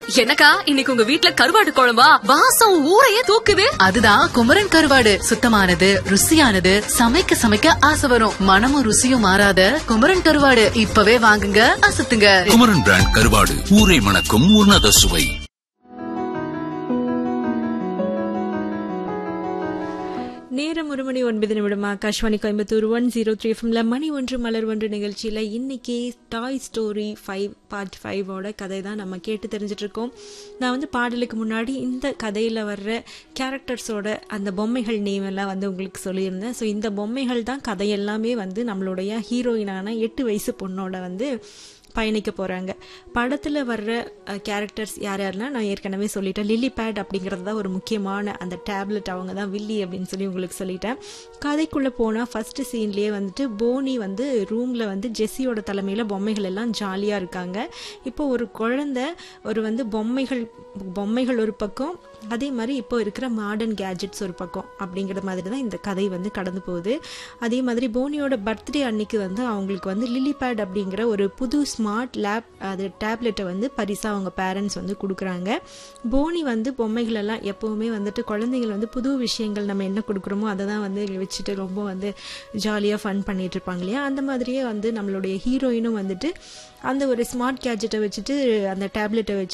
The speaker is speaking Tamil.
எனக்கா இன்னைக்கு உங்க வீட்ல கருவாடு குழம்பா வாசம் ஊரையே தூக்குது அதுதான் குமரன் கருவாடு சுத்தமானது ருசியானது சமைக்க சமைக்க ஆசை வரும் மனமும் ருசியும் மாறாத குமரன் கருவாடு இப்பவே வாங்குங்க அசத்துங்க குமரன் பிராண்ட் கருவாடு ஊரை மணக்கும் உன்னத சுவை நேரம் ஒரு மணி ஒன்பது நிமிடம் Akashvani Coimbatore one zero three எஃப்எம்ல மணி ஒன்று மலர் ஒன்று நிகழ்ச்சியில் இன்னைக்கு டாய் ஸ்டோரி ஃபைவ் பார்ட் ஃபைவோட கதை தான் நம்ம கேட்டு தெரிஞ்சிட்டு இருக்கோம் நான் வந்து பாடலுக்கு முன்னாடி இந்த கதையில் வர்ற கேரக்டர்ஸோட அந்த பொம்மைகள் நேம் எல்லாம் வந்து உங்களுக்கு சொல்லியிருந்தேன் ஸோ இந்த பொம்மைகள் தான் கதை எல்லாமே வந்து நம்மளுடைய ஹீரோயினான எட்டு வயசு பொண்ணோட வந்து பயணிக்க போகிறாங்க படத்தில் வர்ற கேரக்டர்ஸ் யார் யாருன்னா நான் ஏற்கனவே சொல்லிட்டேன் லில்லி பேட் அப்படிங்கிறது தான் ஒரு முக்கியமான அந்த டேப்லெட் அவங்க தான் வில்லி அப்படின்னு சொல்லி உங்களுக்கு சொல்லிட்டேன் கதைக்குள்ளே போனால் ஃபஸ்ட்டு சீன்லேயே வந்துட்டு போனி வந்து ரூமில் வந்து ஜெஸ்ஸியோட தலைமையில் பொம்மைகள் எல்லாம் ஜாலியாக இருக்காங்க இப்போ ஒரு குழந்தை ஒரு வந்து பொம்மைகள் பொம்மைகள் ஒரு பக்கம் அதே மாதிரி இப்போ இருக்கிற மாடர்ன் கேஜெட்ஸ் ஒரு பக்கம் அப்படிங்கிற மாதிரி தான் இந்த கதை வந்து கடந்து போகுது அதே மாதிரி போனியோட பர்த்டே அன்னைக்கு வந்து அவங்களுக்கு வந்து லில்லி பேட் அப்படிங்கிற ஒரு புது ஸ்மார்ட் லேப் அது டேப்லெட்டை வந்து பரிசாக அவங்க பேரண்ட்ஸ் வந்து கொடுக்குறாங்க போனி வந்து பொம்மைகள் எல்லாம் எப்போவுமே வந்துட்டு குழந்தைகள் வந்து புது விஷயங்கள் நம்ம என்ன கொடுக்குறோமோ அதை தான் வந்து வச்சுட்டு ரொம்ப வந்து ஜாலியாக ஃபன் பண்ணிட்டு இருப்பாங்க இல்லையா அந்த மாதிரியே வந்து நம்மளுடைய ஹீரோயினும் வந்துட்டு அந்த ஒரு ஸ்மார்ட் கேஜெட்டை வச்சுட்டு அந்த டேப்லெட்டை வச்சு